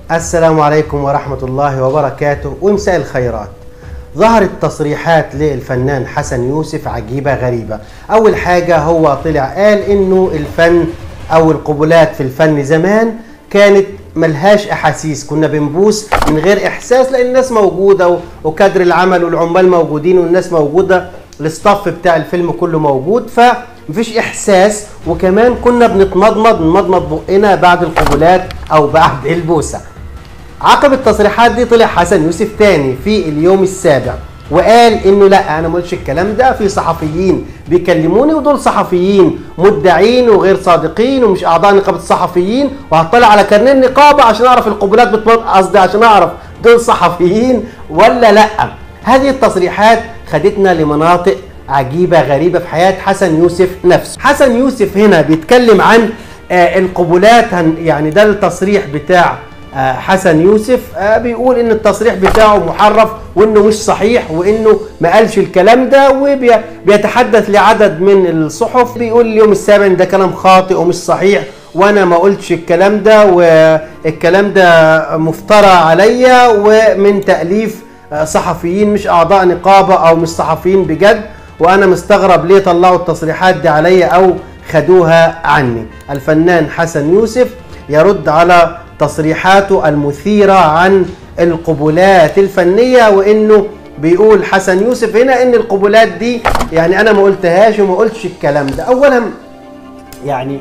السلام عليكم ورحمة الله وبركاته ومساء الخيرات ظهرت تصريحات للفنان حسن يوسف عجيبة غريبة أول حاجة هو طلع قال إنه الفن أو القبلات في الفن زمان كانت ملهاش أحاسيس كنا بنبوس من غير إحساس لأن الناس موجودة و- وكادر العمل والعمال موجودين والناس موجودة الاستاف بتاع الفيلم كله موجود فمفيش إحساس وكمان كنا بنتمضمض نمضمض بقنا بعد القبلات أو بعد البوسة عقب التصريحات دي طلع حسن يوسف تاني في اليوم السابع وقال انه لا انا ما قلتش الكلام ده في صحفيين بيكلموني ودول صحفيين مدعين وغير صادقين ومش اعضاء نقابه الصحفيين وهطلع على كارنيه النقابه عشان اعرف القبلات بتمض قصدي عشان اعرف دول صحفيين ولا لا هذه التصريحات خدتنا لمناطق عجيبة غريبة في حياة حسن يوسف نفسه حسن يوسف هنا بيتكلم عن آه، القبلات هن- يعني ده التصريح بتاع آه، حسن يوسف آه، بيقول ان التصريح بتاعه محرف وانه مش صحيح وانه ما قالش الكلام ده وبيتحدث لعدد من الصحف بيقول اليوم السابع إن ده كلام خاطئ ومش صحيح وانا ما قلتش الكلام ده والكلام ده مفترى عليا ومن تاليف آه، صحفيين مش اعضاء نقابه او مش صحفيين بجد وانا مستغرب ليه طلعوا التصريحات دي عليا او خدوها عني الفنان حسن يوسف يرد على تصريحاته المثيرة عن القبلات الفنية وانه بيقول حسن يوسف هنا ان القبلات دي يعني انا ما قلتهاش وما قلتش الكلام ده اولا يعني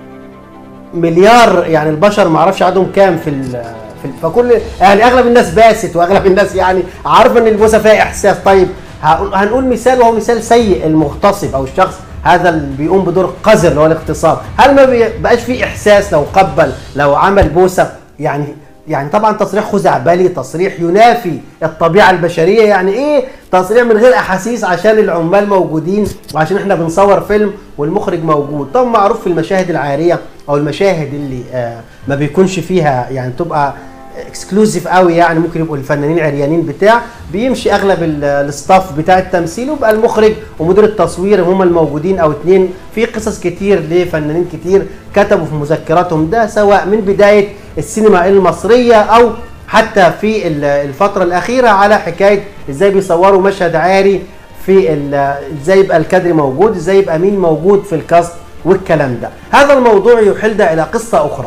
مليار يعني البشر ما اعرفش عددهم كام في ال في ال فكل يعني اغلب الناس باست واغلب الناس يعني عارفه ان البوسه فيها احساس طيب هقول- هنقول مثال وهو مثال سيء المغتصب او الشخص هذا اللي بيقوم بدور قذر اللي هو الاغتصاب هل ما بقاش فيه احساس لو قبل لو عمل بوسه يعني يعني طبعا تصريح خزعبلي تصريح ينافي الطبيعه البشريه يعني ايه تصريح من غير احاسيس عشان العمال موجودين وعشان احنا بنصور فيلم والمخرج موجود طبعا معروف في المشاهد العاريه او المشاهد اللي آه ما بيكونش فيها يعني تبقى اكسكلوزيف قوي يعني ممكن يبقوا الفنانين عريانين بتاع بيمشي اغلب ال- الستاف بتاع التمثيل ويبقى المخرج ومدير التصوير هم الموجودين او اتنين في قصص كتير لفنانين كتير كتبوا في مذكراتهم ده سواء من بدايه السينما المصريه او حتى في ال- الفتره الاخيره على حكايه ازاي بيصوروا مشهد عاري في ال- ازاي يبقى الكادر موجود ازاي يبقى مين موجود في الكاست والكلام ده هذا الموضوع يحيلنا الى قصه اخرى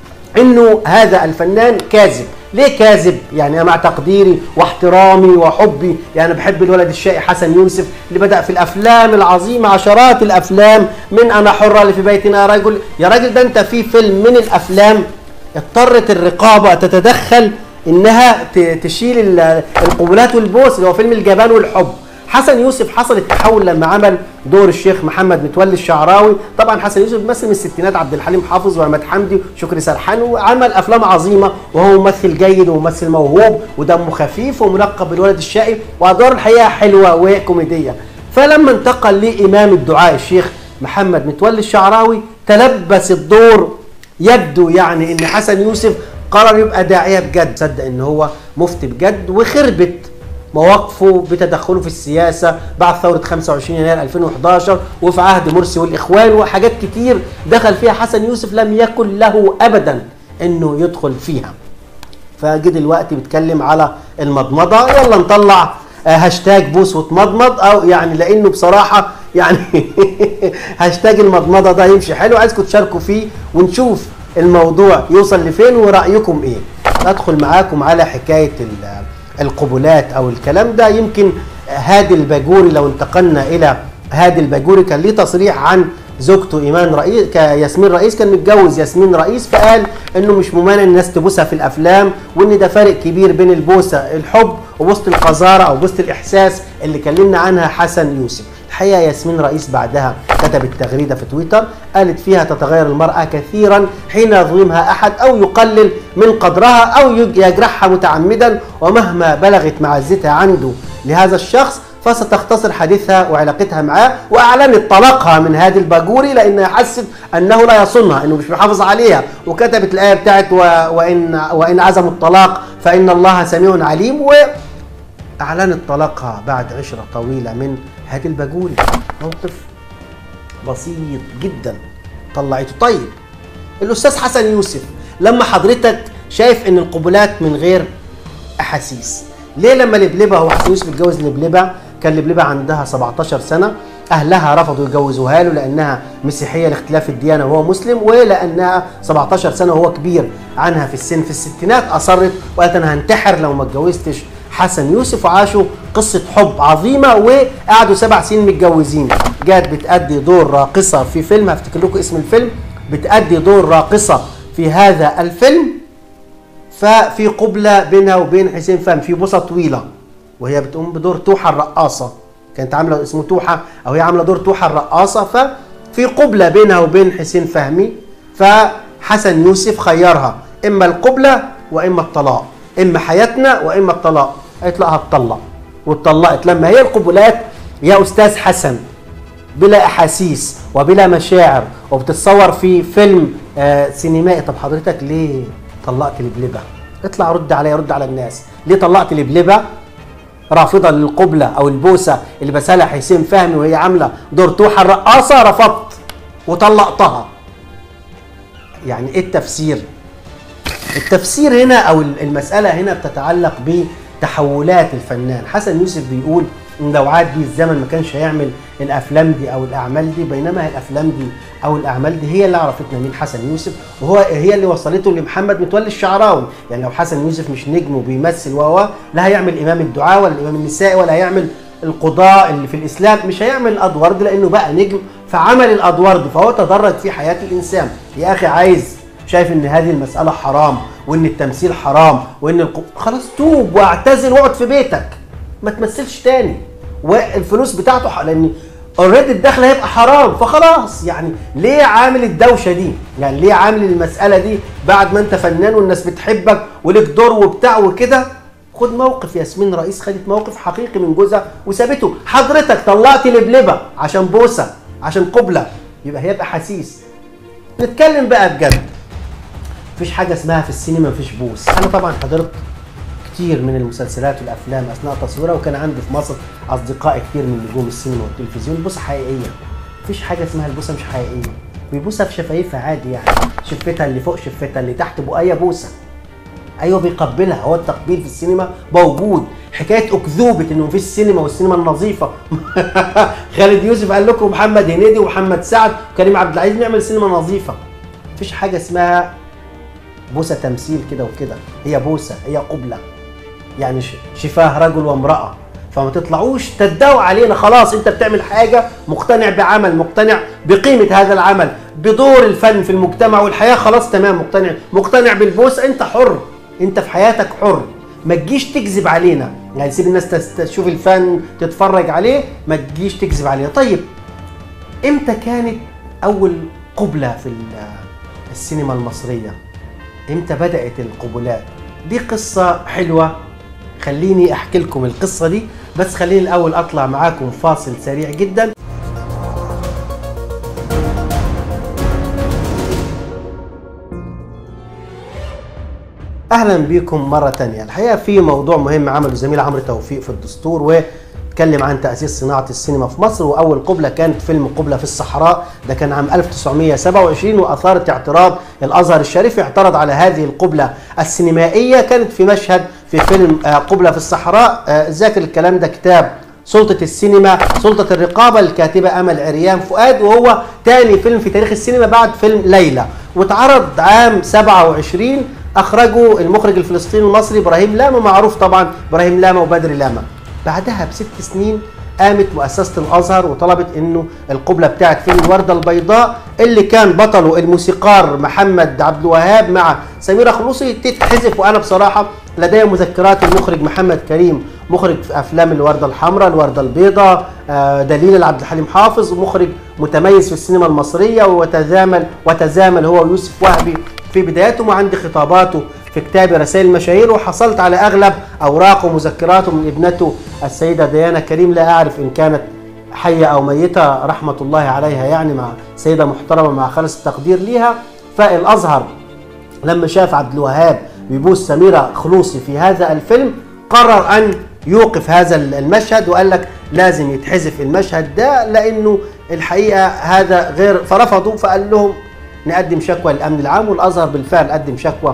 انه هذا الفنان كاذب ليه كاذب يعني مع تقديري واحترامي وحبي يعني بحب الولد الشقي حسن يوسف اللي بدا في الافلام العظيمه عشرات الافلام من انا حره اللي في بيتنا رجل يا راجل ده انت في فيلم من الافلام اضطرت الرقابه تتدخل انها ت- تشيل ال- القبلات والبوس اللي هو فيلم الجبان والحب حسن يوسف حصل التحول لما عمل دور الشيخ محمد متولي الشعراوي طبعا حسن يوسف مثل من الستينات عبد الحليم حافظ وعماد حمدي وشكري سرحان وعمل افلام عظيمه وهو ممثل جيد وممثل موهوب ودمه خفيف وملقب بالولد الشقي وادوار الحقيقه حلوه وكوميديه فلما انتقل لامام الدعاء الشيخ محمد متولي الشعراوي تلبس الدور يبدو يعني ان حسن يوسف قرر يبقى داعيه بجد صدق ان هو مفتي بجد وخربت مواقفه بتدخله في السياسه بعد ثوره 25 يناير 2011 وفي عهد مرسي والاخوان وحاجات كتير دخل فيها حسن يوسف لم يكن له ابدا انه يدخل فيها. فجه دلوقتي بيتكلم على المضمضه يلا نطلع آه، هاشتاج بوس وتمضمض او يعني لانه بصراحه يعني هاشتاج المضمضه ده يمشي حلو عايزكم تشاركوا فيه ونشوف الموضوع يوصل لفين ورايكم ايه ادخل معاكم على حكايه ال- القبلات او الكلام ده يمكن هادي الباجوري لو انتقلنا الى هادي الباجوري كان ليه تصريح عن زوجته ايمان رئيس ياسمين رئيس كان متجوز ياسمين رئيس فقال انه مش ممانع الناس تبوسها في الافلام وان ده فارق كبير بين البوسه الحب وبوسه القذاره او بوسه الاحساس اللي كلمنا عنها حسن يوسف الحقيقه ياسمين رئيس بعدها كتبت تغريده في تويتر قالت فيها تتغير المراه كثيرا حين يظلمها احد او يقلل من قدرها او يج- يجرحها متعمدا ومهما بلغت معزتها عنده لهذا الشخص فستختصر حديثها وعلاقتها معاه واعلنت طلاقها من هادي الباجوري لانها حست انه لا يصونها انه مش بيحافظ عليها وكتبت الايه بتاعت و... وان وان عزموا الطلاق فان الله سميع عليم واعلنت طلاقها بعد عشره طويله من هادي الباجوري موقف بسيط جدا طلعته طيب الاستاذ حسن يوسف لما حضرتك شايف ان القبلات من غير احاسيس ليه لما لبلبه هو حسن يوسف اتجوز لبلبه كان لبلبه عندها 17 سنه اهلها رفضوا يجوزوها له لانها مسيحيه لاختلاف الديانه وهو مسلم ولانها 17 سنه وهو كبير عنها في السن في الستينات اصرت وقالت انا هنتحر لو ما اتجوزتش حسن يوسف وعاشوا قصة حب عظيمة وقعدوا سبع سنين متجوزين جات بتأدي دور راقصة في فيلم هفتكر لكم اسم الفيلم بتأدي دور راقصة في هذا الفيلم ففي قبلة بينها وبين حسين فهمي في بوسة طويلة وهي بتقوم بدور توحة الرقاصة كانت عاملة اسمه توحة أو هي عاملة دور توحة الرقاصة ففي قبلة بينها وبين حسين فهمي فحسن يوسف خيرها إما القبلة وإما الطلاق إما حياتنا وإما الطلاق قالت لا هتطلق واتطلقت لما هي القبلات يا أستاذ حسن بلا احاسيس وبلا مشاعر وبتتصور في فيلم آه سينمائي طب حضرتك ليه طلقت لبلبه اطلع رد عليا رد على الناس ليه طلقت لبلبه رافضه للقبله او البوسه اللي بسالها حسين فهمي وهي عامله دور توحه الرقاصه رفضت وطلقتها يعني ايه التفسير التفسير هنا او المساله هنا بتتعلق بتحولات الفنان حسن يوسف بيقول ان لو عاد بيه الزمن ما كانش هيعمل الافلام دي او الاعمال دي بينما الافلام دي او الاعمال دي هي اللي عرفتنا مين حسن يوسف وهو هي اللي وصلته لمحمد متولي الشعراوي يعني لو حسن يوسف مش نجم وبيمثل وهو لا هيعمل امام الدعاء ولا الامام النسائي ولا هيعمل القضاء اللي في الاسلام مش هيعمل الادوار دي لانه بقى نجم فعمل الادوار دي فهو تدرج في حياه الانسان يا اخي عايز شايف ان هذه المساله حرام وان التمثيل حرام وان الق... خلاص توب واعتزل واقعد في بيتك ما تمثلش تاني والفلوس بتاعته ح- لان اوريدي الدخل هيبقى حرام فخلاص يعني ليه عامل الدوشه دي؟ يعني ليه عامل المساله دي بعد ما انت فنان والناس بتحبك وليك دور وبتاع وكده خد موقف ياسمين رئيس خدت موقف حقيقي من جوزها وسابته حضرتك طلعت لبلبه عشان بوسه عشان قبله يبقى هيبقى حسيس نتكلم بقى بجد مفيش حاجه اسمها في السينما مفيش بوس انا طبعا حضرت كتير من المسلسلات والافلام اثناء تصويرها وكان عندي في مصر اصدقاء كتير من نجوم السينما والتلفزيون البوسه حقيقيه مفيش حاجه اسمها البوسه مش حقيقيه بيبوسها في شفايفها عادي يعني شفتها اللي فوق شفتها اللي تحت بقايه بوسه ايوه بيقبلها هو التقبيل في السينما موجود حكايه اكذوبه انه مفيش سينما والسينما النظيفه خالد يوسف قال لكم محمد هنيدي ومحمد سعد وكريم عبد العزيز نعمل سينما نظيفه مفيش حاجه اسمها بوسه تمثيل كده وكده هي بوسه هي قبله يعني ش- شفاه رجل وامراه فما تطلعوش تدعوا علينا خلاص انت بتعمل حاجه مقتنع بعمل مقتنع بقيمه هذا العمل بدور الفن في المجتمع والحياه خلاص تمام مقتنع مقتنع بالبوسه انت حر انت في حياتك حر ما تجيش تكذب علينا يعني سيب الناس تس- تشوف الفن تتفرج عليه ما تجيش تكذب علينا طيب امتى كانت اول قبله في ال- السينما المصريه امتى بدات القبلات دي قصه حلوه خليني احكي لكم القصه دي بس خليني الاول اطلع معاكم فاصل سريع جدا اهلا بكم مره تانية الحقيقه في موضوع مهم عمله زميل عمرو توفيق في الدستور واتكلم عن تاسيس صناعه السينما في مصر واول قبله كانت فيلم قبله في الصحراء ده كان عام 1927 واثارت اعتراض الازهر الشريف اعترض على هذه القبله السينمائيه كانت في مشهد في فيلم آه، قبله في الصحراء آه، ذاكر الكلام ده كتاب سلطة السينما سلطة الرقابة الكاتبة أمل عريان فؤاد وهو تاني فيلم في تاريخ السينما بعد فيلم ليلى واتعرض عام 27 أخرجه المخرج الفلسطيني المصري إبراهيم لاما معروف طبعا إبراهيم لاما وبدر لاما بعدها بست سنين قامت مؤسسة الأزهر وطلبت إنه القبلة بتاعت فيلم الوردة البيضاء اللي كان بطله الموسيقار محمد عبد الوهاب مع سميرة خلوصي تتحذف وأنا بصراحة لدي مذكرات المخرج محمد كريم مخرج في افلام الورده الحمراء الورده البيضاء آه، دليل لعبد الحليم حافظ ومخرج متميز في السينما المصريه وتزامل وتزامل هو ويوسف وهبي في بداياته وعندي خطاباته في كتاب رسائل المشاهير وحصلت على اغلب اوراقه ومذكراته من ابنته السيده ديانا كريم لا اعرف ان كانت حيه او ميته رحمه الله عليها يعني مع سيده محترمه مع خالص التقدير ليها فالازهر لما شاف عبد الوهاب بيبوس سميرة خلوصي في هذا الفيلم قرر أن يوقف هذا المشهد وقال لك لازم يتحذف المشهد ده لأنه الحقيقة هذا غير فرفضوا فقال لهم نقدم شكوى للأمن العام والأزهر بالفعل قدم شكوى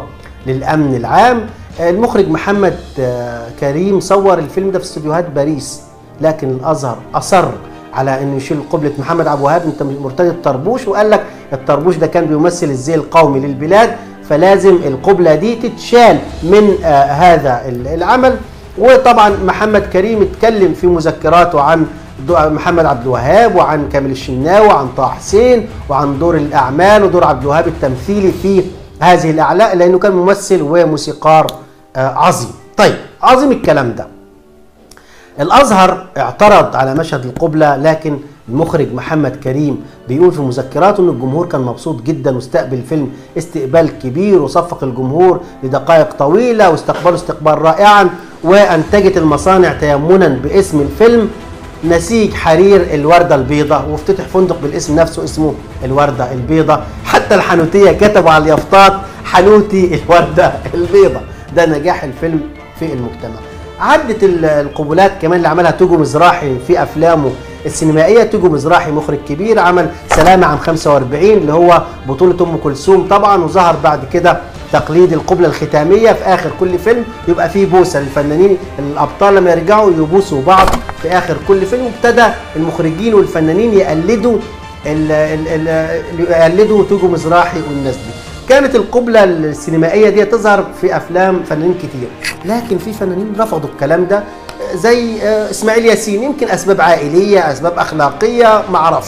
للامن العام المخرج محمد آه، كريم صور الفيلم ده في استوديوهات باريس لكن الازهر اصر على انه يشيل قبله محمد عبد الوهاب انت مرتدي الطربوش وقال لك الطربوش ده كان بيمثل الزي القومي للبلاد فلازم القبله دي تتشال من آه هذا العمل وطبعا محمد كريم اتكلم في مذكراته عن دو- محمد عبد الوهاب وعن كامل الشناوي وعن طه حسين وعن دور الاعمال ودور عبد الوهاب التمثيلي في هذه الاعلاء لانه كان ممثل وموسيقار آه عظيم. طيب عظيم الكلام ده. الازهر اعترض على مشهد القبله لكن المخرج محمد كريم بيقول في مذكراته ان الجمهور كان مبسوط جدا واستقبل الفيلم استقبال كبير وصفق الجمهور لدقائق طويله واستقبلوا استقبال رائعا وانتجت المصانع تيمنا باسم الفيلم نسيج حرير الورده البيضاء وافتتح فندق بالاسم نفسه اسمه الورده البيضاء حتى الحانوتيه كتبوا على اليافطات حانوتي الورده البيضاء ده نجاح الفيلم في المجتمع عدت ال- القبولات كمان اللي عملها توجو مزراحي في افلامه السينمائيه توجو مزراحي مخرج كبير عمل سلامه عام 45 اللي هو بطوله ام كلثوم طبعا وظهر بعد كده تقليد القبله الختاميه في اخر كل فيلم يبقى فيه بوسه للفنانين الابطال لما يرجعوا يبوسوا بعض في اخر كل فيلم وابتدى المخرجين والفنانين يقلدوا ال ال ال يقلدوا توجو مزراحي والناس دي كانت القبلة السينمائية دي تظهر في أفلام فنانين كتير لكن في فنانين رفضوا الكلام ده زي آه، إسماعيل ياسين يمكن أسباب عائلية أسباب أخلاقية معرفش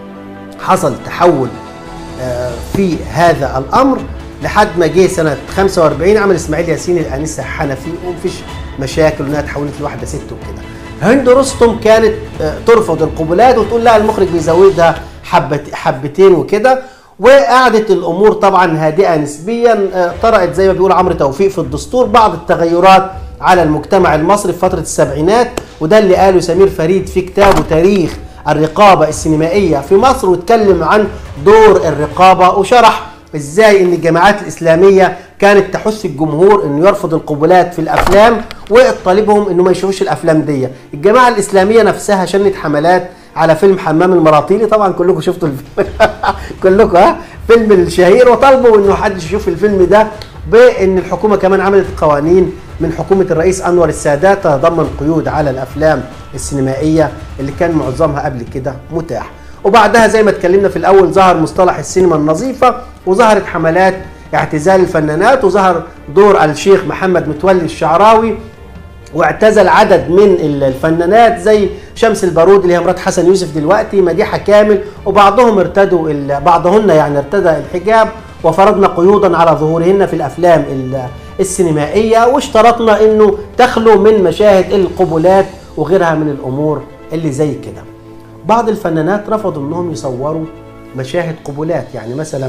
حصل تحول آه، في هذا الامر لحد ما جه سنه 45 عمل اسماعيل ياسين الانسه حنفي ومفيش مشاكل انها اتحولت لواحده ست وكده. هند رستم كانت آه، ترفض القبلات وتقول لا المخرج بيزودها حبة حبتين وكده وقعدت الامور طبعا هادئه نسبيا آه، طرأت زي ما بيقول عمرو توفيق في الدستور بعض التغيرات على المجتمع المصري في فتره السبعينات وده اللي قاله سمير فريد في كتابه تاريخ الرقابة السينمائية في مصر واتكلم عن دور الرقابة وشرح ازاي ان الجماعات الاسلامية كانت تحث الجمهور انه يرفض القبلات في الافلام وتطالبهم انه ما يشوفوش الافلام دي الجماعة الاسلامية نفسها شنت حملات على فيلم حمام المراطيلي طبعا كلكم شفتوا الفيلم كلكم ها فيلم الشهير وطالبوا انه حدش يشوف الفيلم ده بان الحكومه كمان عملت قوانين من حكومه الرئيس انور السادات تتضمن قيود على الافلام السينمائيه اللي كان معظمها قبل كده متاح وبعدها زي ما اتكلمنا في الاول ظهر مصطلح السينما النظيفه وظهرت حملات اعتزال الفنانات وظهر دور الشيخ محمد متولي الشعراوي واعتزل عدد من الفنانات زي شمس البارود اللي هي مرات حسن يوسف دلوقتي مديحه كامل وبعضهم ارتدوا ال- بعضهن يعني ارتدى الحجاب وفرضنا قيودا على ظهورهن في الافلام ال- السينمائيه واشترطنا انه تخلو من مشاهد القبلات وغيرها من الامور اللي زي كده. بعض الفنانات رفضوا انهم يصوروا مشاهد قبلات يعني مثلا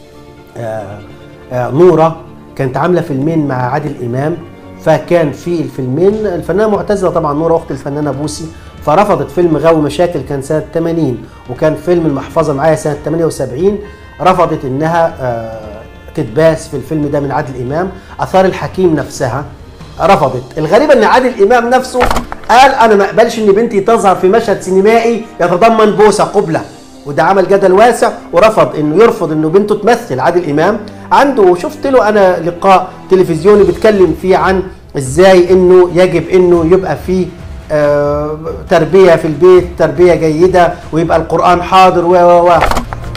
آه، آه، نورة كانت عاملة فيلمين مع عادل إمام فكان في الفيلمين الفنانة معتزلة طبعا نورة أخت الفنانة بوسي فرفضت فيلم غاوي مشاكل كان سنة 80 وكان فيلم المحفظة معايا سنة 78 رفضت إنها آه، تتباس في الفيلم ده من عادل إمام أثار الحكيم نفسها رفضت الغريب ان عادل امام نفسه قال انا ما اقبلش ان بنتي تظهر في مشهد سينمائي يتضمن بوسه قبله وده عمل جدل واسع ورفض انه يرفض انه بنته تمثل عادل امام عنده شفت له انا لقاء تلفزيوني بيتكلم فيه عن ازاي انه يجب انه يبقى فيه آه، تربيه في البيت تربيه جيده ويبقى القران حاضر و و و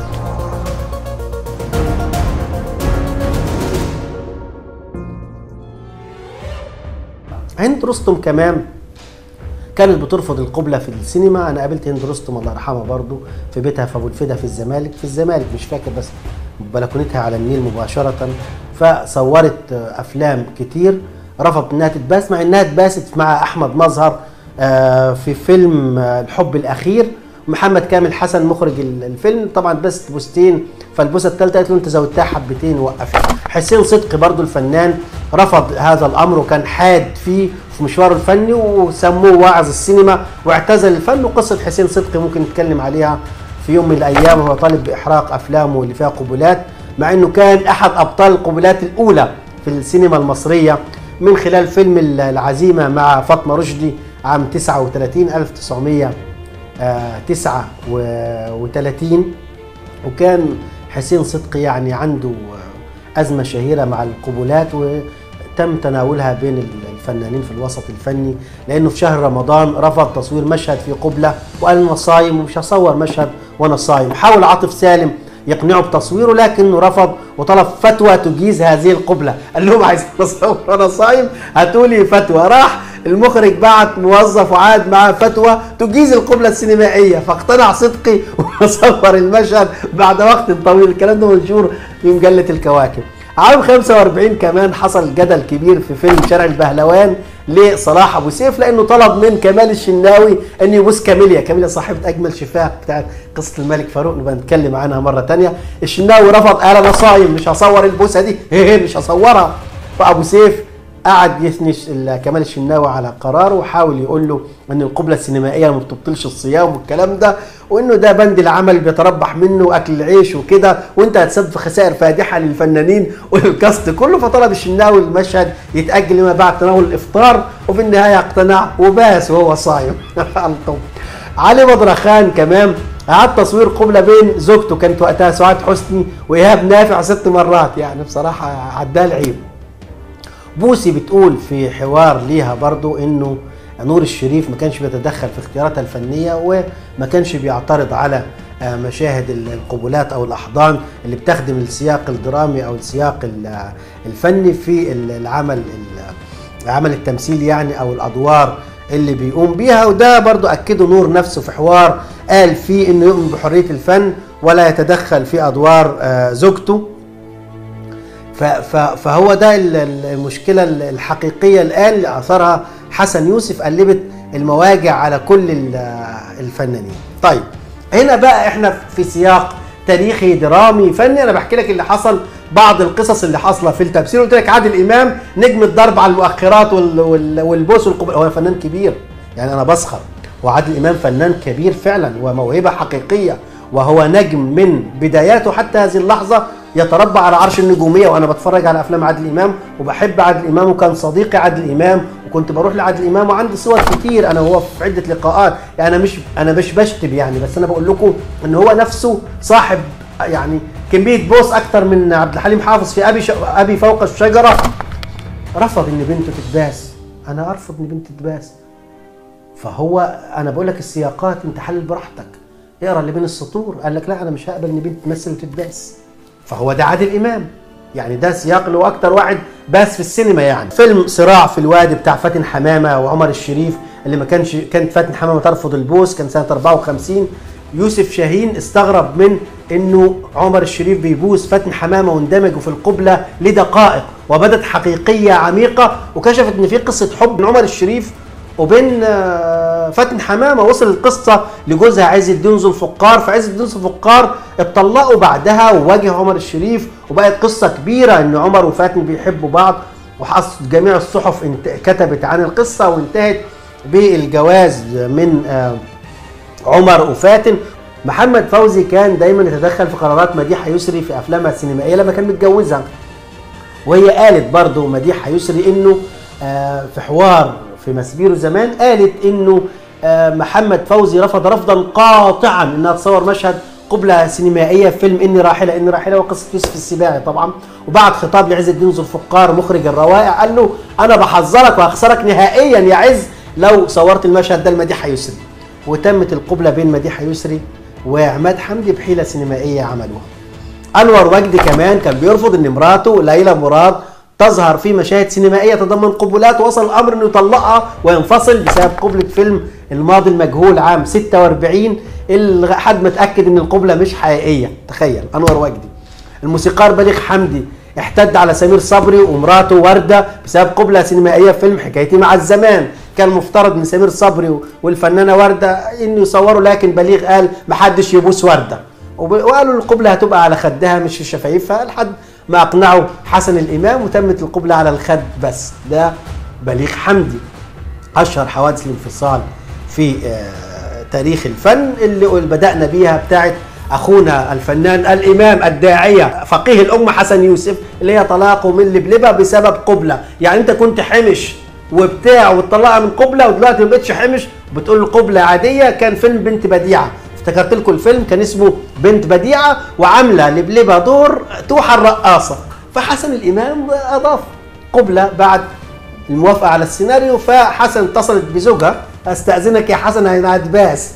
هند رستم كمان كانت بترفض القبلة في السينما أنا قابلت هند رستم الله يرحمها برضو في بيتها في أبو الفدا في الزمالك في الزمالك مش فاكر بس بلكونتها على النيل مباشرة فصورت آه، أفلام كتير رفضت إنها تتباس مع إنها اتباست مع أحمد مظهر آه، في فيلم آه، الحب الأخير محمد كامل حسن مخرج ال- الفيلم طبعا بس بوستين فالبوسه الثالثه قالت له انت زودتها حبتين وقفها حسين صدقي برضو الفنان رفض هذا الامر وكان حاد فيه في مشواره الفني وسموه واعظ السينما واعتزل الفن وقصه حسين صدقي ممكن نتكلم عليها في يوم من الايام وهو طالب باحراق افلامه اللي فيها قبلات مع انه كان احد ابطال القبلات الاولى في السينما المصريه من خلال فيلم العزيمه مع فاطمه رشدي عام 39 1900 آه، 39 وكان حسين صدقي يعني عنده آه، ازمه شهيره مع القبلات وتم تناولها بين الفنانين في الوسط الفني لانه في شهر رمضان رفض تصوير مشهد في قبله وقال انا صايم ومش هصور مشهد وانا صايم حاول عاطف سالم يقنعه بتصويره لكنه رفض وطلب فتوى تجيز هذه القبله قال لهم عايز اصور وانا صايم هاتوا لي فتوى راح المخرج بعت موظف وعاد معاه فتوى تجيز القبلة السينمائية فاقتنع صدقي وصور المشهد بعد وقت طويل الكلام ده منشور في مجلة الكواكب عام 45 كمان حصل جدل كبير في فيلم شارع البهلوان لصلاح ابو سيف لانه طلب من كمال الشناوي ان يبوس كاميليا كاميليا صاحبه اجمل شفاه بتاعت قصه الملك فاروق نبقى نتكلم عنها مره تانية الشناوي رفض قال انا صايم مش هصور البوسه دي هي مش هصورها فابو سيف قعد يثني كمال الشناوي على قراره وحاول يقول له ان القبله السينمائيه ما بتبطلش الصيام والكلام ده وانه ده بند العمل بيتربح منه اكل العيش وكده وانت هتسبب في خسائر فادحه للفنانين وللكاست كله فطلب الشناوي المشهد يتاجل لما بعد تناول الافطار وفي النهايه اقتنع وباس وهو صايم علي بدرخان كمان قعد تصوير قبلة بين زوجته كانت وقتها سعاد حسني وإيهاب نافع ست مرات يعني بصراحة عداه العيب بوسي بتقول في حوار ليها برضو انه نور الشريف ما كانش بيتدخل في اختياراتها الفنية وما كانش بيعترض على مشاهد القبلات او الاحضان اللي بتخدم السياق الدرامي او السياق الفني في العمل العمل التمثيلي يعني او الادوار اللي بيقوم بيها وده برضو اكده نور نفسه في حوار قال فيه انه يؤمن بحريه الفن ولا يتدخل في ادوار زوجته فهو ده المشكله الحقيقيه الان اللي اثرها حسن يوسف قلبت المواجع على كل الفنانين. طيب هنا بقى احنا في سياق تاريخي درامي فني انا بحكي لك اللي حصل بعض القصص اللي حاصله في التمثيل قلت لك عادل امام نجم الضرب على المؤخرات والبوس والقبل هو فنان كبير يعني انا بسخر وعادل امام فنان كبير فعلا وموهبه حقيقيه وهو نجم من بداياته حتى هذه اللحظه يتربع على عرش النجوميه وانا بتفرج على افلام عادل امام وبحب عادل امام وكان صديقي عادل امام وكنت بروح لعادل امام وعندي صور كتير انا وهو في عده لقاءات يعني انا مش انا مش بشتم يعني بس انا بقول لكم ان هو نفسه صاحب يعني كميه بوس اكتر من عبد الحليم حافظ في ابي ش... ابي فوق الشجره رفض ان بنته تتباس انا ارفض ان بنتي تتباس فهو انا بقول لك السياقات انت حلل براحتك اقرا اللي بين السطور قال لك لا انا مش هقبل ان بنت تمثل وتتباس فهو ده عادل امام يعني ده سياق اللي هو اكتر واحد باس في السينما يعني فيلم صراع في الوادي بتاع فاتن حمامه وعمر الشريف اللي ما كانش كانت فاتن حمامه ترفض البوس كان سنه 54 يوسف شاهين استغرب من انه عمر الشريف بيبوس فاتن حمامه واندمجوا في القبله لدقائق وبدت حقيقيه عميقه وكشفت ان في قصه حب بين عمر الشريف وبين فاتن حمامه وصل القصه لجوزها عز الدين ذو الفقار فعز الدين ذو الفقار اتطلقوا بعدها وواجه عمر الشريف وبقت قصه كبيره ان عمر وفاتن بيحبوا بعض وحصل جميع الصحف كتبت عن القصه وانتهت بالجواز من عمر وفاتن محمد فوزي كان دايما يتدخل في قرارات مديحه يسري في افلامها السينمائيه لما كان متجوزها وهي قالت برضه مديحه يسري انه في حوار في مسبيرو زمان قالت انه محمد فوزي رفض رفضا قاطعا انها تصور مشهد قبلة سينمائية في فيلم إني راحلة إني راحلة وقصة يوسف السباعي طبعا وبعد خطاب لعز الدين ذو الفقار مخرج الروائع قال له أنا بحذرك وهخسرك نهائيا يا عز لو صورت المشهد ده لمديحة يسري وتمت القبلة بين مديحة يسري وعماد حمدي بحيلة سينمائية عملوها أنور وجدي كمان كان بيرفض إن مراته ليلى مراد تظهر في مشاهد سينمائيه تضمن قبلات وصل الامر انه يطلقها وينفصل بسبب قبله فيلم الماضي المجهول عام 46 اللي حد متاكد ان القبله مش حقيقيه تخيل انور وجدي الموسيقار بليغ حمدي احتد على سمير صبري ومراته ورده بسبب قبله سينمائيه في فيلم حكايتي مع الزمان كان مفترض من سمير صبري والفنانه ورده انه يصوروا لكن بليغ قال محدش يبوس ورده وقالوا القبله هتبقى على خدها مش في شفايفها لحد ما اقنعوا حسن الامام وتمت القبله على الخد بس ده بليغ حمدي اشهر حوادث الانفصال في تاريخ الفن اللي بدانا بيها بتاعت اخونا الفنان الامام الداعيه فقيه الامه حسن يوسف اللي هي طلاقه من لبلبه بسبب قبله يعني انت كنت حمش وبتاع وتطلقها من قبله ودلوقتي ما بقتش حمش بتقول قبله عاديه كان فيلم بنت بديعه افتكرت لكم الفيلم كان اسمه بنت بديعه وعامله لبلبه دور توحى الرقاصه فحسن الامام اضاف قبله بعد الموافقه على السيناريو فحسن اتصلت بزوجها استاذنك يا حسن انا هتباس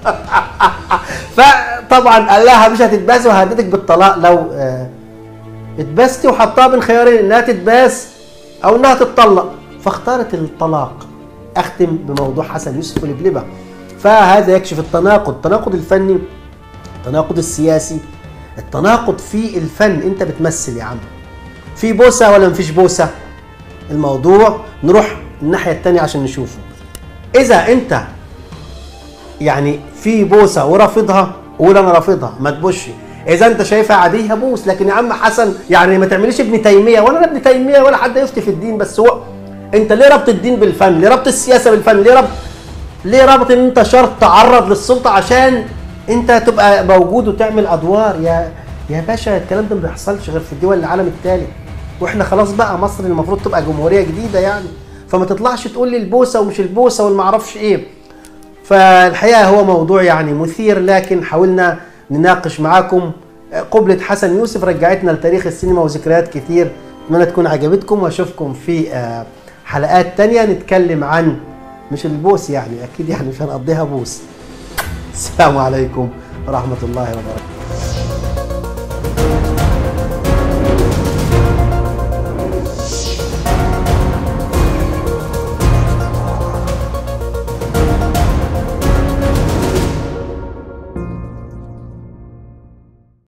فطبعا قال لها مش هتتباسي وهددك بالطلاق لو آه، اتباستي وحطها بين خيارين انها تتباس او انها تتطلق فاختارت الطلاق اختم بموضوع حسن يوسف ولبلبه فهذا يكشف التناقض التناقض الفني التناقض السياسي التناقض في الفن انت بتمثل يا عم في بوسه ولا مفيش بوسه الموضوع نروح الناحيه الثانيه عشان نشوفه اذا انت يعني في بوسه ورافضها قول انا رافضها ما تبوسش اذا انت شايفها عاديه بوس لكن يا عم حسن يعني ما تعمليش ابن تيميه ولا أنا ابن تيميه ولا حد يفتي في الدين بس هو انت ليه ربط الدين بالفن ليه ربط السياسه بالفن ليه ربط ليه ربط ان انت شرط تعرض للسلطه عشان انت تبقى موجود وتعمل ادوار يا يا باشا الكلام ده ما بيحصلش غير في الدول العالم الثالث واحنا خلاص بقى مصر المفروض تبقى جمهوريه جديده يعني فما تطلعش تقول لي البوسه ومش البوسه والما اعرفش ايه فالحقيقه هو موضوع يعني مثير لكن حاولنا نناقش معاكم قبلة حسن يوسف رجعتنا لتاريخ السينما وذكريات كتير اتمنى تكون عجبتكم واشوفكم في آه، حلقات تانية نتكلم عن مش البوس يعني اكيد يعني مش هنقضيها بوس السلام عليكم ورحمة الله وبركاته